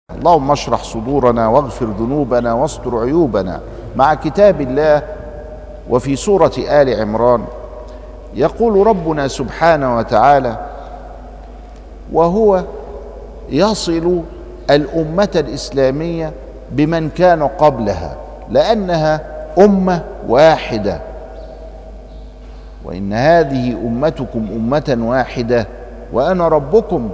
اللهم اشرح صدورنا واغفر ذنوبنا واستر عيوبنا مع كتاب الله وفي سوره ال عمران يقول ربنا سبحانه وتعالى وهو يصل الامه الاسلاميه بمن كان قبلها لانها امه واحده وان هذه امتكم امه واحده وانا ربكم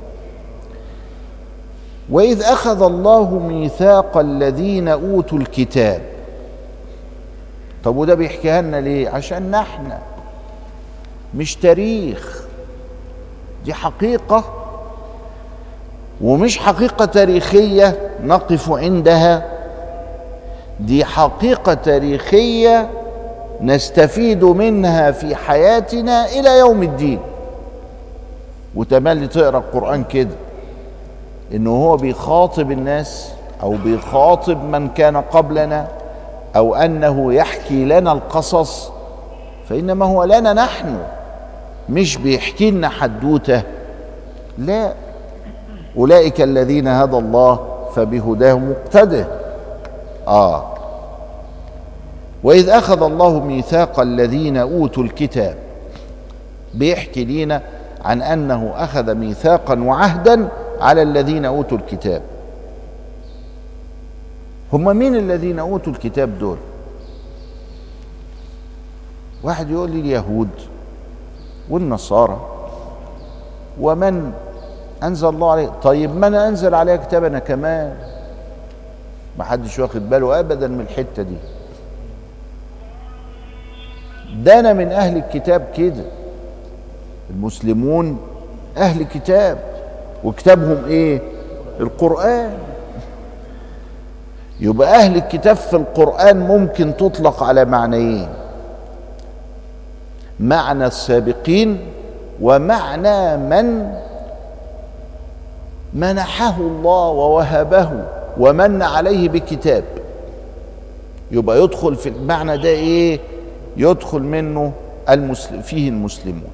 واذ اخذ الله ميثاق الذين اوتوا الكتاب طب وده بيحكيها لنا ليه عشان احنا مش تاريخ دي حقيقه ومش حقيقه تاريخيه نقف عندها دي حقيقه تاريخيه نستفيد منها في حياتنا الى يوم الدين وتملي تقرا القران كده انه هو بيخاطب الناس او بيخاطب من كان قبلنا او انه يحكي لنا القصص فانما هو لنا نحن مش بيحكي لنا حدوته لا اولئك الذين هدى الله فبهداه مقتده اه واذ اخذ الله ميثاق الذين اوتوا الكتاب بيحكي لنا عن انه اخذ ميثاقا وعهدا على الذين اوتوا الكتاب هم مين الذين اوتوا الكتاب دول واحد يقول لي اليهود والنصارى ومن انزل الله عليه طيب من انزل عليه كتابنا كمان ما حدش واخد باله ابدا من الحته دي ده انا من اهل الكتاب كده المسلمون اهل كتاب وكتابهم ايه القران يبقى اهل الكتاب في القران ممكن تطلق على معنيين معنى السابقين ومعنى من منحه الله ووهبه ومن عليه بكتاب يبقى يدخل في المعنى ده ايه يدخل منه المسلم فيه المسلمون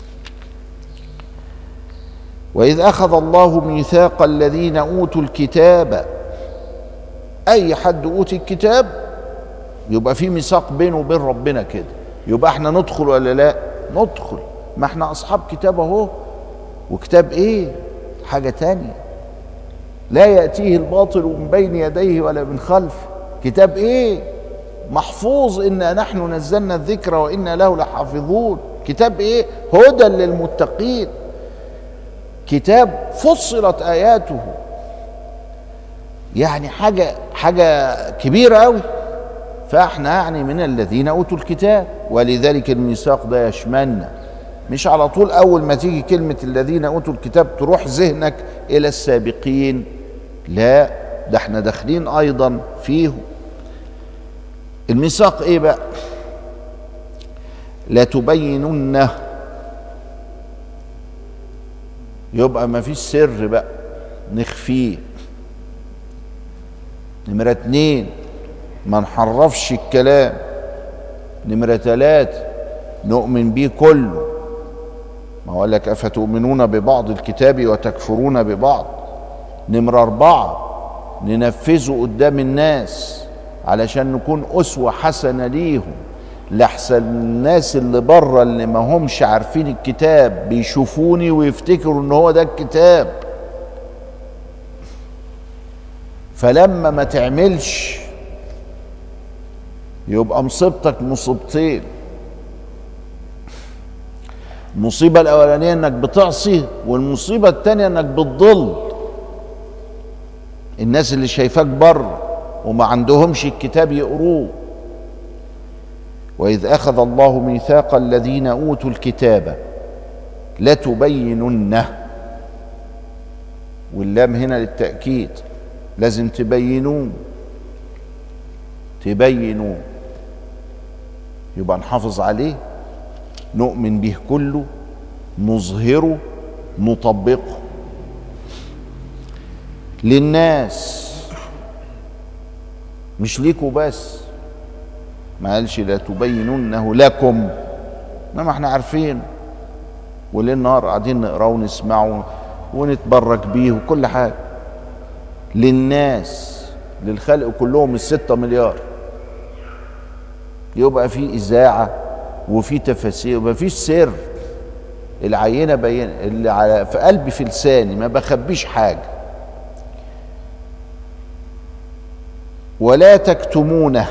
واذ اخذ الله ميثاق الذين اوتوا الكتاب اي حد اوتي الكتاب يبقى في ميثاق بينه وبين ربنا كده يبقى احنا ندخل ولا لا ندخل ما احنا اصحاب كتاب اهو وكتاب ايه حاجه تانية لا ياتيه الباطل من بين يديه ولا من خلفه كتاب ايه محفوظ انا نحن نزلنا الذكر وانا له لحافظون كتاب ايه هدى للمتقين كتاب فصلت اياته يعني حاجه حاجه كبيره قوي فاحنا يعني من الذين اوتوا الكتاب ولذلك الميثاق ده يشملنا مش على طول اول ما تيجي كلمه الذين اوتوا الكتاب تروح ذهنك الى السابقين لا ده احنا داخلين ايضا فيهم الميثاق ايه بقى لتبيننه يبقى ما فيش سر بقى نخفيه نمرة اتنين ما نحرفش الكلام نمرة تلاتة نؤمن بيه كله ما هو لك أفتؤمنون ببعض الكتاب وتكفرون ببعض نمرة أربعة ننفذه قدام الناس علشان نكون أسوة حسنة ليهم لحسن الناس اللي بره اللي ما همش عارفين الكتاب بيشوفوني ويفتكروا ان هو ده الكتاب فلما ما تعملش يبقى مصيبتك مصيبتين المصيبة الأولانية إنك بتعصي والمصيبة الثانية إنك بتضل الناس اللي شايفاك بره وما عندهمش الكتاب يقروه واذ اخذ الله ميثاق الذين اوتوا الكتاب لتبيننه واللام هنا للتاكيد لازم تبينوه تبينوه يبقى نحافظ عليه نؤمن به كله نظهره نطبقه للناس مش ليكوا بس ما قالش لا تبيننه لكم انما احنا عارفين وليل نهار قاعدين نقراه ونسمعه ونتبرك بيه وكل حاجه للناس للخلق كلهم الستة مليار يبقى في إذاعة وفي تفاسير وما فيش سر العينة بين اللي على في قلبي في لساني ما بخبيش حاجة ولا تكتمونه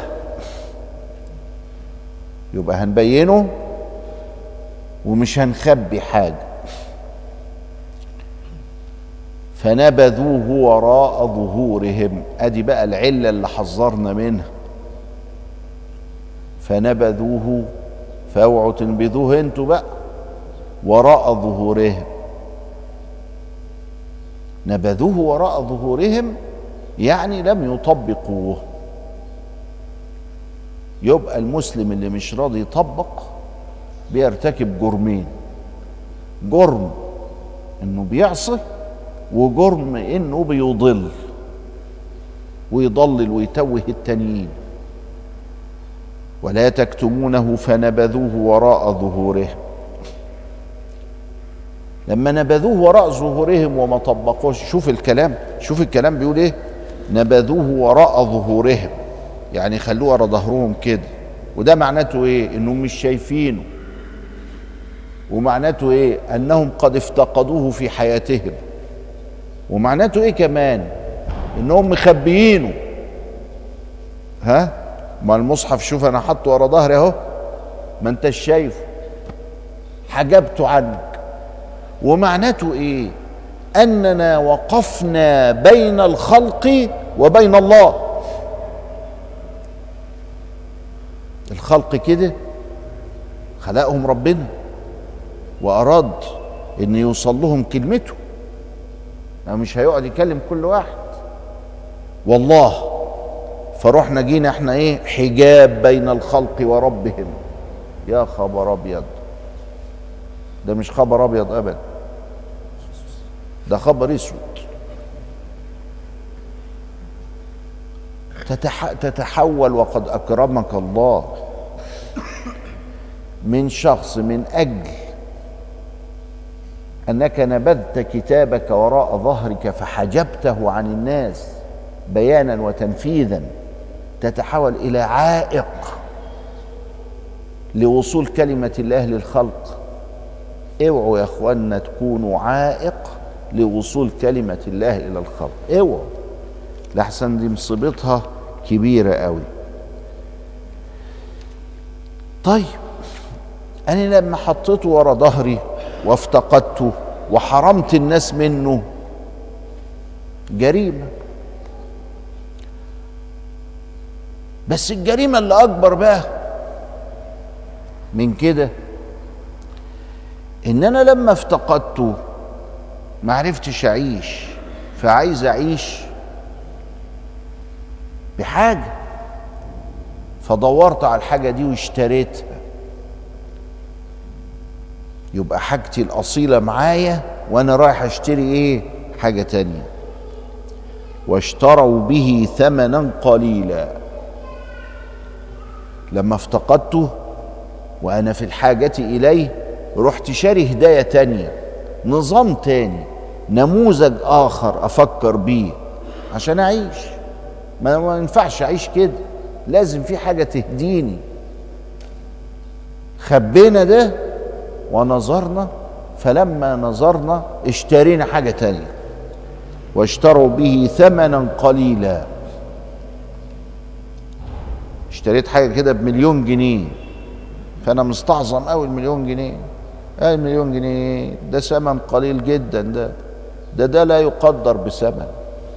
يبقى هنبينه ومش هنخبي حاجة فنبذوه وراء ظهورهم ادي بقى العلة اللي حذرنا منها فنبذوه فاوعوا تنبذوه انتوا بقى وراء ظهورهم نبذوه وراء ظهورهم يعني لم يطبقوه يبقى المسلم اللي مش راضي يطبق بيرتكب جرمين جرم انه بيعصي وجرم انه بيضل ويضلل ويتوه التانيين ولا تكتمونه فنبذوه وراء ظهورهم لما نبذوه وراء ظهورهم وما طبقوش شوف الكلام شوف الكلام بيقول ايه نبذوه وراء ظهورهم يعني خلوه ورا ظهرهم كده وده معناته ايه انهم مش شايفينه ومعناته ايه انهم قد افتقدوه في حياتهم ومعناته ايه كمان انهم مخبيينه ها ما المصحف شوف انا حاطه ورا ظهري اهو ما انتش شايفه حجبته عنك ومعناته ايه اننا وقفنا بين الخلق وبين الله الخلق كده خلقهم ربنا واراد ان يوصل لهم كلمته يعني مش هيقعد يكلم كل واحد والله فروحنا جينا احنا ايه حجاب بين الخلق وربهم يا خبر ابيض ده مش خبر ابيض ابدا ده خبر اسود تتح... تتحول وقد اكرمك الله من شخص من اجل انك نبذت كتابك وراء ظهرك فحجبته عن الناس بيانا وتنفيذا تتحول الى عائق لوصول كلمه الله للخلق اوعوا يا اخوانا تكونوا عائق لوصول كلمه الله الى الخلق اوعوا لحسن دي مصيبتها كبيره قوي طيب انا لما حطيته ورا ظهري وافتقدته وحرمت الناس منه جريمه بس الجريمه اللي اكبر بقى من كده ان انا لما افتقدته ما عرفتش اعيش فعايز اعيش بحاجه فدورت على الحاجه دي واشتريتها يبقى حاجتي الاصيله معايا وانا رايح اشتري ايه حاجه تانيه واشتروا به ثمنا قليلا لما افتقدته وانا في الحاجه اليه رحت شاري هدايه تانيه نظام تاني نموذج اخر افكر بيه عشان اعيش ما ما ينفعش اعيش كده لازم في حاجه تهديني خبينا ده ونظرنا فلما نظرنا اشترينا حاجه تانيه واشتروا به ثمنا قليلا اشتريت حاجه كده بمليون جنيه فانا مستعظم قوي المليون جنيه ايه المليون جنيه ده ثمن قليل جدا ده ده ده لا يقدر بثمن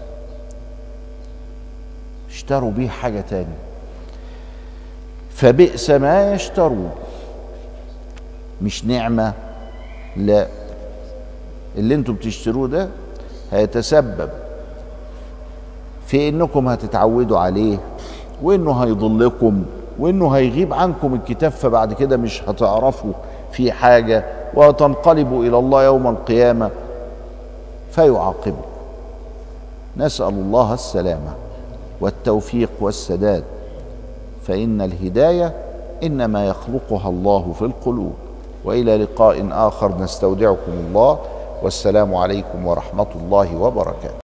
اشتروا بيه حاجه تاني فبئس ما يشترون مش نعمه لا اللي انتم بتشتروه ده هيتسبب في انكم هتتعودوا عليه وانه هيضلكم وانه هيغيب عنكم الكتاب فبعد كده مش هتعرفوا في حاجه وتنقلبوا الى الله يوم القيامه فيعاقبكم نسال الله السلامه والتوفيق والسداد فان الهدايه انما يخلقها الله في القلوب والى لقاء اخر نستودعكم الله والسلام عليكم ورحمه الله وبركاته